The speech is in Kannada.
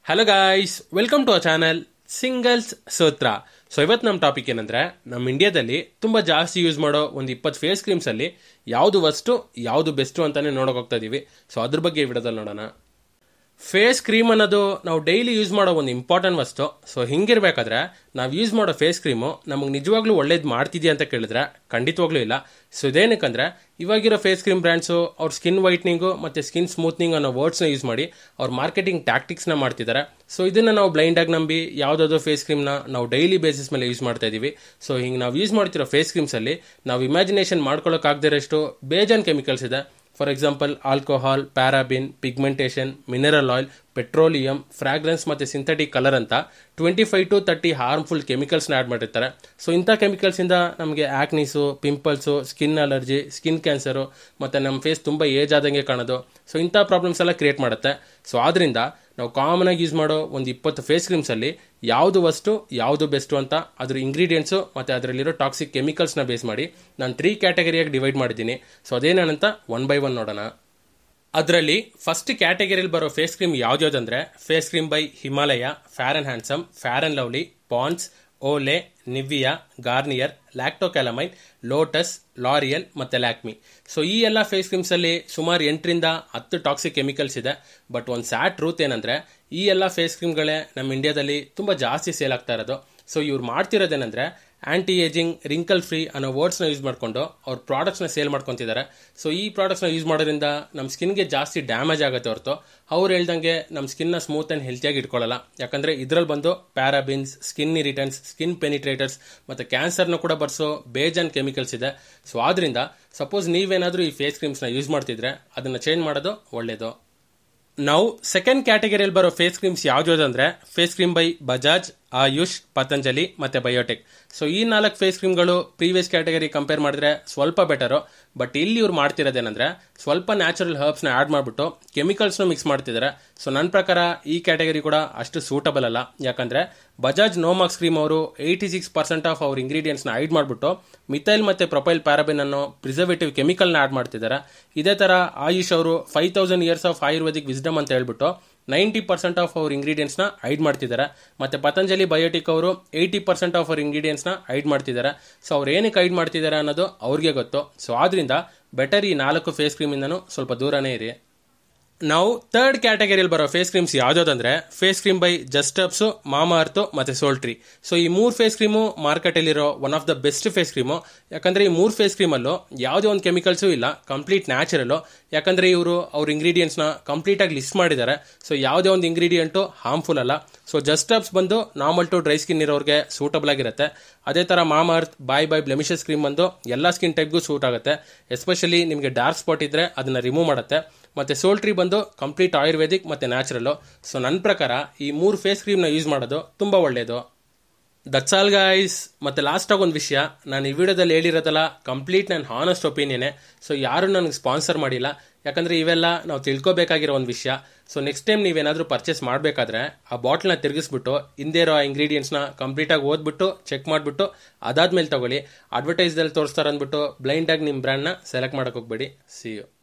hello guys welcome to a channel singles Sutra so ಇವತ್ತು ನಮ್ಮ ಟಾಪಿಕ್ ಏನಂದ್ರೆ ನಮ್ಮ ಇಂಡಿಯಾದಲ್ಲಿ ತುಂಬ ಜಾಸ್ತಿ ಯೂಸ್ ಮಾಡೋ ಒಂದು ಇಪ್ಪತ್ತು ಫೇಸ್ ಕ್ರೀಮ್ಸಲ್ಲಿ ಯಾವುದು ವಸ್ತು ಯಾವುದು ಬೆಸ್ಟು ಅಂತಾನೆ ನೋಡೋಕೆ ಹೋಗ್ತಾ ಇದೀವಿ ಸೊ ಅದ್ರ ಬಗ್ಗೆ ಈ ವಿಡಿಯೋದಲ್ಲಿ ನೋಡೋಣ ಫೇಸ್ ಕ್ರೀಮ್ ಅನ್ನೋದು ನಾವು ಡೈಲಿ ಯೂಸ್ ಮಾಡೋ ಒಂದು ಇಂಪಾರ್ಟೆಂಟ್ ವಸ್ತು ಸೊ ಹಿಂಗಿರ್ಬೇಕಾದ್ರೆ ನಾವು ಯೂಸ್ ಮಾಡೋ ಫೇಸ್ ಕ್ರೀಮು ನಮಗೆ ನಿಜವಾಗ್ಲೂ ಒಳ್ಳೇದು ಮಾಡ್ತಿದ್ಯಾ ಅಂತ ಕೇಳಿದ್ರೆ ಖಂಡಿತವಾಗ್ಲೂ ಇಲ್ಲ ಸೊ ಇದೇನಕ್ಕಂದ್ರೆ ಇವಾಗಿರೋ ಫೇಸ್ ಕ್ರೀಮ್ ಬ್ರ್ಯಾಂಡ್ಸು ಅವ್ರ ಸ್ಕಿನ್ ವೈಟ್ನಿಂಗು ಮತ್ತು ಸ್ಕಿನ್ ಸ್ಮೂತ್ನಿಂಗ್ ಅನ್ನೋ ವರ್ಡ್ಸ್ನ ಯೂಸ್ ಮಾಡಿ ಅವ್ರ ಮಾರ್ಕೆಟಿಂಗ್ ಟ್ಯಾಕ್ಟಿಕ್ಸ್ನ ಮಾಡ್ತಿದ್ದಾರೆ ಸೊ ಇದನ್ನು ನಾವು ಬ್ಲೈಂಡಾಗಿ ನಂಬಿ ಯಾವುದಾದ್ರೂ ಫೇಸ್ ಕ್ರೀಮ್ನ ನಾವು ಡೈಲಿ ಬೇಸಿಸ್ ಮೇಲೆ ಯೂಸ್ ಮಾಡ್ತಾ ಇದೀವಿ ಸೊ ಹಿಂಗೆ ನಾವು ಯೂಸ್ ಮಾಡ್ತಿರೋ ಫೇಸ್ ಕ್ರೀಮ್ಸಲ್ಲಿ ನಾವು ಇಮ್ಯಾಜಿನೇಷನ್ ಮಾಡ್ಕೊಳ್ಳೋಕ್ಕಾಗದಿರೋಷ್ಟು ಬೇಜಾನ್ ಕೆಮಿಕಲ್ಸ್ ಇದೆ for example alcohol paraben pigmentation mineral oil petroleum fragrance ಮತ್ತು ಸಿಂಥೆಟಿಕ್ ಕಲರ್ ಅಂತ twenty five to thirty harmful ಕೆಮಿಕಲ್ಸ್ನ ಆ್ಯಡ್ ಮಾಡಿರ್ತಾರೆ ಸೊ ಇಂಥ ಕೆಮಿಕಲ್ಸಿಂದ ನಮಗೆ acnes pimples skin allergy skin cancer ಮತ್ತು ನಮ್ಮ ಫೇಸ್ ತುಂಬ ಏಜ್ ಆದಂಗೆ ಕಾಣೋದು ಸೊ ಇಂಥ ಪ್ರಾಬ್ಲಮ್ಸ್ ಎಲ್ಲ ಕ್ರಿಯೇಟ್ ಮಾಡುತ್ತೆ ಸೊ ಆದ್ರಿಂದ ನಾವು ಕಾಮನ್ ಆಗಿ ಯೂಸ್ ಮಾಡೋ ಒಂದು ಇಪ್ಪತ್ತು ಫೇಸ್ ಕ್ರೀಮ್ಸಲ್ಲಿ ಯಾವುದು ವಸ್ತು ಯಾವುದು ಬೆಸ್ಟು ಅಂತ ಅದ್ರ ಇಂಗ್ರೀಡಿಯೆಂಟ್ಸು ಮತ್ತು ಅದರಲ್ಲಿರೋ ಟಾಕ್ಸಿಕ್ ಕೆಮಿಕಲ್ಸ್ನ ಬೇಸ್ ಮಾಡಿ ನಾನು ತ್ರೀ ಕ್ಯಾಟಗರಿಯಾಗಿ ಡಿವೈಡ್ ಮಾಡಿದ್ದೀನಿ ಸೊ ಅದೇನಂತ ಒನ್ ಬೈ ಒನ್ ನೋಡೋಣ ಅದರಲ್ಲಿ ಫಸ್ಟ್ ಕ್ಯಾಟಗರಿಯಲ್ಲಿ ಬರೋ ಫೇಸ್ ಕ್ರೀಮ್ ಯಾವ್ದ್ಯಾವ್ದಂದ್ರೆ face cream by Himalaya Fair and Handsome Fair and Lovely Pond's Olay Nivea Garnier Lacto Calamine Lotus L'Oreal ಮತ್ತೆ ಲ್ಯಾಕ್ಮಿ ಸೊ ಈ ಎಲ್ಲ ಫೇಸ್ ಕ್ರೀಮ್ಸಲ್ಲಿ ಸುಮಾರು ಎಂಟರಿಂದ ಹತ್ತು ಟಾಕ್ಸಿಕ್ ಕೆಮಿಕಲ್ಸ್ ಇದೆ ಬಟ್ ಒಂದು ಸ್ಯಾಟ್ ಟ್ರೂತ್ ಏನಂದ್ರೆ ಈ ಎಲ್ಲ ಫೇಸ್ ಕ್ರೀಮ್ಗಳೇ ನಮ್ಮ ಇಂಡಿಯಾದಲ್ಲಿ ತುಂಬ ಜಾಸ್ತಿ ಸೇಲ್ ಆಗ್ತಾ ಇರೋದು ಸೊ ಇವ್ರು ಮಾಡ್ತಿರೋದೇನಂದ್ರೆ ಆಂಟಿ ಏಜಿಂಗ್ ರಿಂಕಲ್ ಫ್ರೀ ಅನ್ನೋ ವರ್ಡ್ಸ್ನ ಯೂಸ್ ಮಾಡಿಕೊಂಡು ಅವ್ರ ಪ್ರಾಡಕ್ಟ್ಸ್ನ ಸೇಲ್ ಮಾಡ್ಕೊತಿದ್ದಾರೆ ಸೊ ಈ ಪ್ರಾಡಕ್ಟ್ಸ್ನ ಯೂಸ್ ಮಾಡೋದ್ರಿಂದ ನಮ್ಮ ಸ್ಕಿನ್ಗೆ ಜಾಸ್ತಿ ಡ್ಯಾಮೇಜ್ ಆಗುತ್ತೆ ಹೊರತು ಅವ್ರು ಹೇಳ್ದಂಗೆ ನಮ್ಮ ಸ್ಕಿನ್ನ ಸ್ಮೂತ್ ಆ್ಯಂಡ್ ಹೆಲ್ತಿಯಾಗಿ ಇಟ್ಕೊಳ್ಳಲ್ಲ ಯಾಕಂದರೆ ಇದರಲ್ಲಿ ಬಂದು parabens skin irritants skin penetrators ಮತ್ತು ಕ್ಯಾನ್ಸರ್ನ ಕೂಡ ಬರ್ಸೋ ಬೇಜಾನ್ ಕೆಮಿಕಲ್ಸ್ ಇದೆ ಸೊ ಆದ್ರಿಂದ ಸಪೋಸ್ ನೀವೇನಾದರೂ ಈ ಫೇಸ್ ಕ್ರೀಮ್ಸ್ನ ಯೂಸ್ ಮಾಡ್ತಿದ್ರೆ ಅದನ್ನು ಚೇಂಜ್ ಮಾಡೋದು ಒಳ್ಳೆಯದು ನಾವು ಸೆಕೆಂಡ್ ಕ್ಯಾಟಗರಿಯಲ್ಲಿ ಬರೋ ಫೇಸ್ ಕ್ರೀಮ್ಸ್ ಯಾವ್ದು ಅಂದ್ರೆ face cream by Bajaj Ayush Patanjali ಮತ್ತೆ ಬಯೋಟೆಕ್ ಸೊ ಈ ನಾಲ್ಕು ಫೇಸ್ ಕ್ರೀಮ್ಗಳು ಪ್ರೀವಿಯಸ್ ಕ್ಯಾಟಗರಿ ಕಂಪೇರ್ ಮಾಡಿದ್ರೆ ಸ್ವಲ್ಪ ಬೆಟರು ಬಟ್ ಇಲ್ಲಿ ಇವ್ರು ಮಾಡ್ತಿರೋದೇನಂದ್ರೆ ಸ್ವಲ್ಪ ನ್ಯಾಚುರಲ್ ಹರ್ಬ್ಸ್ನ ಆ್ಯಡ್ ಮಾಡಿಬಿಟ್ಟು ಕೆಮಿಕಲ್ಸ್ನ ಮಿಕ್ಸ್ ಮಾಡ್ತಿದ್ದಾರೆ ಸೊ ನನ್ನ ಪ್ರಕಾರ ಈ ಕ್ಯಾಟಗರಿ ಕೂಡ ಅಷ್ಟು ಸೂಟಬಲ್ ಅಲ್ಲ ಯಾಕಂದ್ರೆ ಬಜಾಜ್ ನೋಮಾಕ್ಸ್ ಕ್ರೀಮ್ ಅವರು ಏಯ್ಟಿ ಸಿಕ್ಸ್ ಪರ್ಸೆಂಟ್ ಆಫ್ ಅವ್ರ ಇಂಗ್ರೀಡಿಯೆಂಟ್ಸ್ನ ಆಯ್ಡ್ ಮಾಡಿಬಿಟ್ಟು ಮಿಥೈಲ್ ಮತ್ತೆ ಪ್ರೊಪೈಲ್ ಪ್ಯಾರಾಬಿನ್ ಅನ್ನೋ ಪ್ರಿಸರ್ವೇಟಿವ್ ಕೆಮಿಕಲ್ನ ಆ್ಯಡ್ ಮಾಡ್ತಿದ್ದಾರೆ ಇದೇ ಥರ ಆಯುಷ್ ಅವರು five thousand years of Ayurvedic wisdom ಅಂತ ಹೇಳ್ಬಿಟ್ಟು ನೈಂಟಿ ಪರ್ಸೆಂಟ್ ಆಫ್ ಅವ್ರ ಇಂಗ್ರೀಡಿಯೆಂಟ್ಸ್ನ ಐಡ್ ಮಾಡ್ತಿದ್ದಾರೆ ಮತ್ತೆ ಪತಂಜಲಿ ಬಯೋಟಿಕ್ ಅವರು ಏಯ್ಟಿ ಪರ್ಸೆಂಟ್ ಆಫ್ ಅವ್ರ ಇಂಗ್ರೀಡಿಯೆಂಟ್ಸ್ನ ಐಡ್ ಮಾಡ್ತಿದ್ದಾರೆ ಸೊ ಅವ್ರು ಏನಕ್ಕೆ ಐಡ್ ಮಾಡ್ತಿದ್ದಾರೆ ಅನ್ನೋದು ಅವ್ರಿಗೆ ಗೊತ್ತು ಸೊ ಆದ್ರಿಂದ ಬೆಟರ್ ಈ ನಾಲ್ಕು ಫೇಸ್ ಕ್ರೀಮಿಂದನೂ ಸ್ವಲ್ಪ ದೂರನೇ ಇರಿ ನಾವು ಥರ್ಡ್ ಕ್ಯಾಟಗರಿಯಲ್ಲಿ ಬರೋ ಫೇಸ್ ಕ್ರೀಮ್ಸ್ ಯಾವ್ದಾದಂದ್ರೆ ಫೇಸ್ ಕ್ರೀಮ್ ಬೈ ಜಸ್ಟಪ್ಸು ಮಾಮಾ ಅರ್ಥು ಮತ್ತೆ ಸೋಲ್ಟ್ರಿ ಸೊ ಈ ಮೂರು ಫೇಸ್ ಕ್ರೀಮು ಮಾರ್ಕೆಟಲ್ಲಿರೋ one of the best face cream ಯಾಕಂದ್ರೆ ಈ ಮೂರು ಫೇಸ್ ಕ್ರೀಮಲ್ಲೂ ಯಾವುದೇ ಒಂದು ಕೆಮಿಕಲ್ಸು ಇಲ್ಲ ಕಂಪ್ಲೀಟ್ ನ್ಯಾಚುರಲು ಯಾಕಂದ್ರೆ ಇವರು ಅವ್ರ ಇಂಗ್ರೀಡಿಯೆಂಟ್ಸ್ನ ಕಂಪ್ಲೀಟಾಗಿ ಲಿಸ್ಟ್ ಮಾಡಿದ್ದಾರೆ ಸೊ ಯಾವುದೇ ಒಂದು ಇಂಗ್ರೀಡಿಯೆಂಟು ಹಾರ್ಮ್ಫುಲ್ ಅಲ್ಲ ಸೊ ಜಸ್ಟಪ್ಸ್ ಬಂದು ನಾರ್ಮಲ್ ಟು ಡ್ರೈ ಸ್ಕಿನ್ ಇರೋರಿಗೆ ಸೂಟಬಲ್ ಆಗಿರುತ್ತೆ ಅದೇ ಥರ Mamaearth bye bye blemishes cream ಬಂದು ಎಲ್ಲ ಸ್ಕಿನ್ ಟೈಪ್ಗೂ ಸೂಟ್ ಆಗುತ್ತೆ ಎಸ್ಪೆಷಲಿ ನಿಮಗೆ ಡಾರ್ಕ್ ಸ್ಪಾಟ್ ಇದ್ರೆ ಅದನ್ನ ರಿಮೂವ್ ಮಾಡುತ್ತೆ ಮತ್ತೆ ಸೋಲ್ಟ್ರಿ ಬಂದು ಕಂಪ್ಲೀಟ್ ಆಯುರ್ವೇದಿಕ್ ಮತ್ತೆ ನ್ಯಾಚುರಲ್ ಸೊ ನನ್ನ ಪ್ರಕಾರ ಈ ಮೂರು ಫೇಸ್ ಕ್ರೀಮ್ನ ಯೂಸ್ ಮಾಡೋದು ತುಂಬ ಒಳ್ಳೆಯದು ದಟ್ಸ್ ಆಲ್ ಗೈಸ್ ಮತ್ತೆ ಲಾಸ್ಟ್ ಆಗಿ ಒಂದು ವಿಷಯ ನಾನು ಈ ವಿಡಿಯೋದಲ್ಲಿ ಹೇಳಿರೋದಲ್ಲ ಕಂಪ್ಲೀಟ್ ನನ್ನ ಹಾನೆಸ್ಟ್ ಒಪಿನಿಯನೇ ಸೊ ಯಾರು ನನಗೆ ಸ್ಪಾನ್ಸರ್ ಮಾಡಿಲ್ಲ ಯಾಕಂದ್ರೆ ಇವೆಲ್ಲ ನಾವು ತಿಳ್ಕೊಬೇಕಾಗಿರೋ ಒಂದು ವಿಷಯ ಸೊ ನೆಕ್ಸ್ಟ್ ಟೈಮ್ ನೀವೇನಾದರೂ ಪರ್ಚೇಸ್ ಮಾಡಬೇಕಾದ್ರೆ ಆ ಬಾಟ್ಲ್ನ ತಿರುಗಿಸ್ಬಿಟ್ಟು ಹಿಂದೆ ಇರೋ ಇಂಗ್ರೀಡಿಯೆಂಟ್ಸ್ನ ಕಂಪ್ಲೀಟಾಗಿ ಓದ್ಬಿಟ್ಟು ಚೆಕ್ ಮಾಡಿಬಿಟ್ಟು ಅದಾದ್ಮೇಲೆ ತಗೊಳ್ಳಿ ಅಡ್ವರ್ಟೈಸ್ದಲ್ಲಿ ತೋರಿಸ್ತಾರೆ ಅಂದ್ಬಿಟ್ಟು ಬ್ಲೈಂಡಾಗಿ ನಿಮ್ಮ ಬ್ರ್ಯಾಂಡ್ನ ಸೆಲೆಕ್ಟ್ ಮಾಡೋಕೆ ಹೋಗ್ಬೇಡಿ ಸಿ ಯು